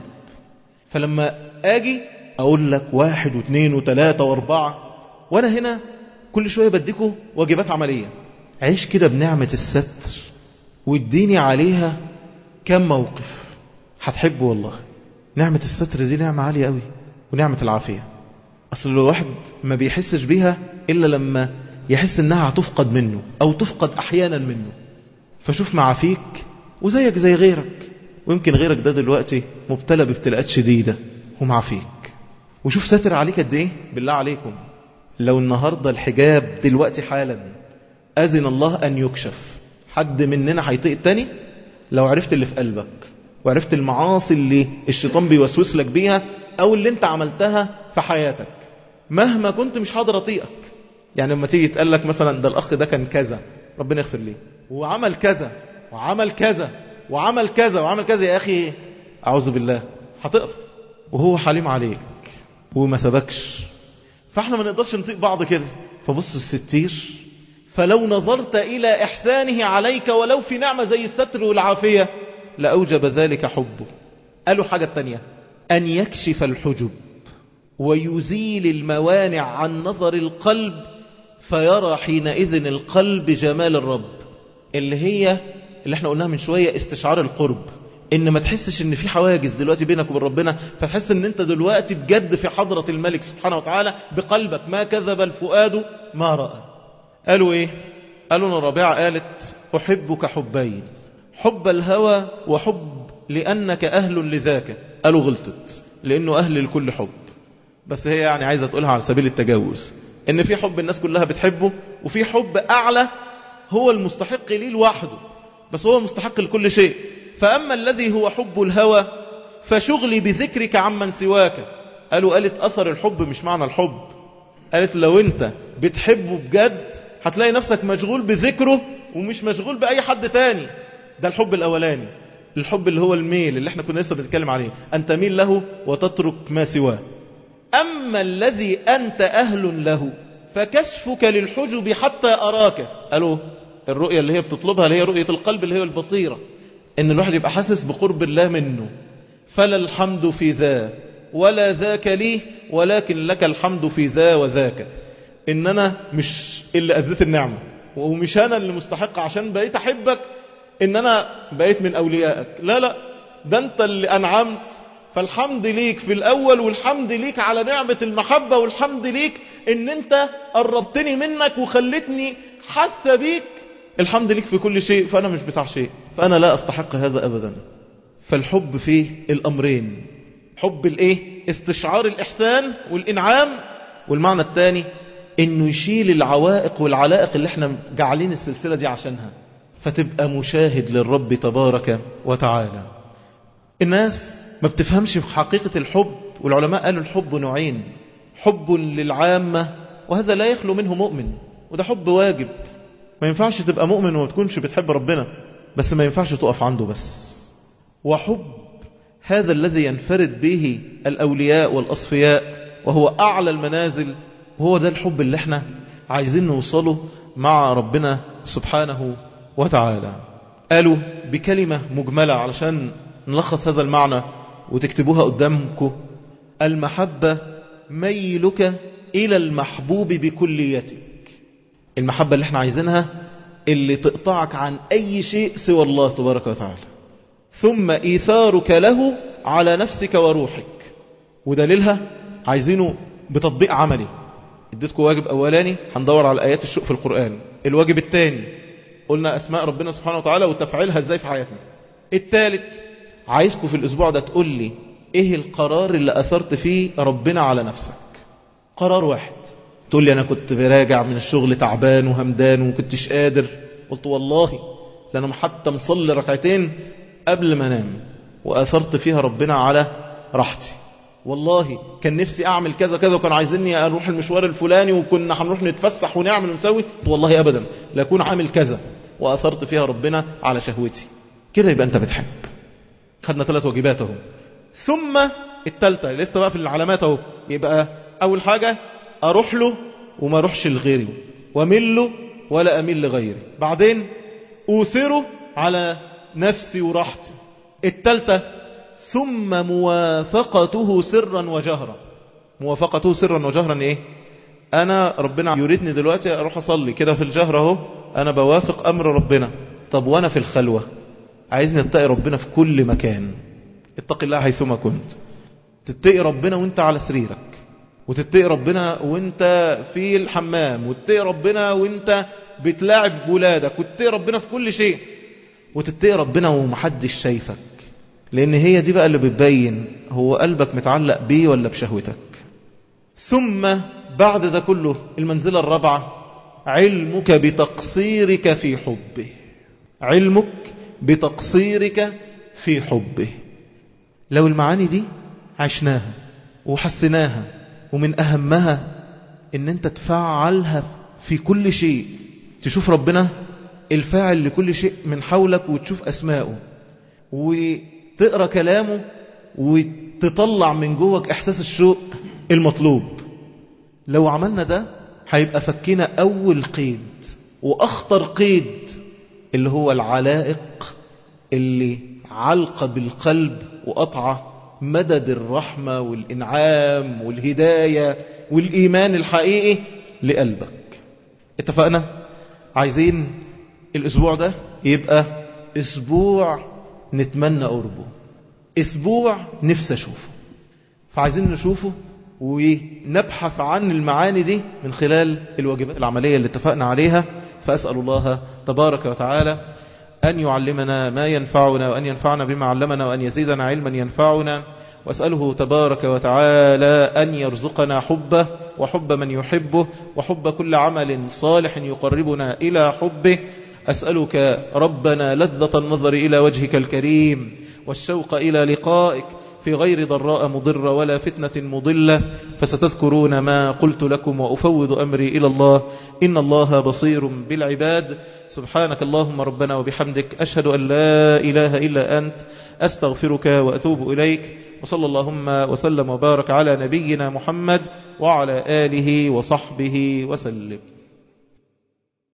Speaker 1: فلما اجي اقول لك واحد واثنين وثلاثة واربعة وانا هنا كل شوية بديكوا واجبات عملية عيش كده بنعمة الستر واديني عليها كم موقف هتحبه والله نعمة الستر دي نعمة عالية قوي ونعمة العافية أصل الواحد ما بيحسش بيها إلا لما يحس إنها هتفقد منه أو تفقد أحيانا منه فشوف معافيك وزيك زي غيرك ويمكن غيرك ده دلوقتي مبتلى بابتلاءات شديدة ومعافيك وشوف ساتر عليك قد ايه بالله عليكم لو النهاردة الحجاب دلوقتي حالا أذن الله أن يكشف حد مننا هيطيق التاني لو عرفت اللي في قلبك وعرفت المعاصي اللي الشيطان بيوسوس لك بيها أو اللي انت عملتها في حياتك مهما كنت مش حاضر أطيقك يعني لما تيجي تقول لك مثلا ده الأخ ده كان كذا ربنا يغفر ليه وعمل كذا وعمل كذا وعمل كذا وعمل كذا يا أخي أعوذ بالله هتقف وهو حليم عليك وما سبكش فاحنا ما نقدرش نطيق بعض كده فبص الستير فلو نظرت إلى إحسانه عليك ولو في نعمة زي الستر والعافية لأوجب ذلك حبه قالوا حاجة تانية أن يكشف الحجب ويزيل الموانع عن نظر القلب فيرى حينئذ القلب جمال الرب اللي هي اللي احنا قلناها من شوية استشعار القرب ان ما تحسش ان في حواجز دلوقتي بينك وبين ربنا فتحس ان انت دلوقتي بجد في حضرة الملك سبحانه وتعالى بقلبك ما كذب الفؤاد ما رأى قالوا ايه قالوا ان الرابعة قالت احبك حبين حب الهوى وحب لانك اهل لذاك قالوا غلطت لانه اهل لكل حب بس هي يعني عايزة تقولها على سبيل التجاوز ان في حب الناس كلها بتحبه وفي حب اعلى هو المستحق ليه لوحده بس هو مستحق لكل شيء فأما الذي هو حب الهوى فشغلي بذكرك عمن سواك قالوا قالت أثر الحب مش معنى الحب قالت لو انت بتحبه بجد هتلاقي نفسك مشغول بذكره ومش مشغول بأي حد تاني ده الحب الأولاني الحب اللي هو الميل اللي احنا كنا لسه بنتكلم عليه أن تميل له وتترك ما سواه أما الذي أنت أهل له فكشفك للحجب حتى أراك قالوا الرؤية اللي هي بتطلبها اللي هي رؤية القلب اللي هي البصيرة ان الواحد يبقى حاسس بقرب الله منه فلا الحمد في ذا ولا ذاك لي ولكن لك الحمد في ذا وذاك ان انا مش اللي اذيت النعمة ومش انا اللي مستحق عشان بقيت احبك ان انا بقيت من اوليائك لا لا ده انت اللي انعمت فالحمد ليك في الاول والحمد ليك على نعمة المحبة والحمد ليك ان انت قربتني منك وخلتني حاسة بيك الحمد ليك في كل شيء فأنا مش بتاع شيء فأنا لا أستحق هذا أبدا فالحب فيه الأمرين حب الإيه استشعار الإحسان والإنعام والمعنى الثاني إنه يشيل العوائق والعلائق اللي احنا جعلين السلسلة دي عشانها فتبقى مشاهد للرب تبارك وتعالى الناس ما بتفهمش حقيقة الحب والعلماء قالوا الحب نوعين حب للعامة وهذا لا يخلو منه مؤمن وده حب واجب ما ينفعش تبقى مؤمن وما تكونش بتحب ربنا بس ما ينفعش تقف عنده بس وحب هذا الذي ينفرد به الأولياء والأصفياء وهو أعلى المنازل وهو ده الحب اللي احنا عايزين نوصله مع ربنا سبحانه وتعالى قالوا بكلمة مجملة علشان نلخص هذا المعنى وتكتبوها قدامكم المحبة ميلك إلى المحبوب بكليتك المحبة اللي احنا عايزينها اللي تقطعك عن أي شيء سوى الله تبارك وتعالى ثم إيثارك له على نفسك وروحك ودليلها عايزينه بتطبيق عملي اديتكم واجب أولاني هندور على آيات الشوق في القرآن الواجب الثاني قلنا أسماء ربنا سبحانه وتعالى وتفعيلها ازاي في حياتنا الثالث عايزكم في الأسبوع ده تقول لي ايه القرار اللي أثرت فيه ربنا على نفسك قرار واحد تقول لي أنا كنت براجع من الشغل تعبان وهمدان ومكنتش قادر قلت والله لأنا حتى مصلي ركعتين قبل ما انام وأثرت فيها ربنا على راحتي والله كان نفسي أعمل كذا كذا وكان عايزيني أروح المشوار الفلاني وكنا هنروح نتفسح ونعمل ونسوي والله أبدا لأكون عامل كذا وأثرت فيها ربنا على شهوتي كده يبقى أنت بتحب خدنا ثلاث واجبات اهو ثم الثالثة لسه بقى في العلامات اهو يبقى أول حاجة أروح له وما أروحش لغيري وأمل له ولا أميل لغيري بعدين أوثره على نفسي وراحتي الثالثة ثم موافقته سرا وجهرا موافقته سرا وجهرا ايه انا ربنا يريدني دلوقتي اروح اصلي كده في الجهر اهو انا بوافق امر ربنا طب وانا في الخلوة عايزني اتقي ربنا في كل مكان اتقي الله حيثما كنت تتقي ربنا وانت على سريرك وتتقي ربنا وانت في الحمام وتتقي ربنا وانت بتلاعب ولادك وتتقي ربنا في كل شيء وتتقي ربنا ومحدش شايفك لان هي دي بقى اللي بتبين هو قلبك متعلق بيه ولا بشهوتك ثم بعد ده كله المنزلة الرابعة علمك بتقصيرك في حبه علمك بتقصيرك في حبه لو المعاني دي عشناها وحسناها ومن أهمها ان انت تفعلها في كل شيء تشوف ربنا الفاعل لكل شيء من حولك وتشوف أسماءه وتقرأ كلامه وتطلع من جوك إحساس الشوق المطلوب لو عملنا ده هيبقى فكنا أول قيد وأخطر قيد اللي هو العلائق اللي علق بالقلب وقطع مدد الرحمة والإنعام والهداية والإيمان الحقيقي لقلبك اتفقنا عايزين الأسبوع ده يبقى أسبوع نتمنى قربه أسبوع نفسي أشوفه فعايزين نشوفه ونبحث عن المعاني دي من خلال الواجبات العملية اللي اتفقنا عليها فأسأل الله تبارك وتعالى أن يعلمنا ما ينفعنا وأن ينفعنا بما علمنا وأن يزيدنا علما ينفعنا وأسأله تبارك وتعالى أن يرزقنا حبه وحب من يحبه وحب كل عمل صالح يقربنا إلى حبه أسألك ربنا لذة النظر إلى وجهك الكريم والشوق إلى لقائك في غير ضراء مضرة ولا فتنة مضلة فستذكرون ما قلت لكم وأفوض أمري إلى الله إن الله بصير بالعباد سبحانك اللهم ربنا وبحمدك أشهد أن لا إله إلا أنت أستغفرك وأتوب إليك وصلى اللهم وسلم وبارك على نبينا محمد وعلى آله وصحبه وسلم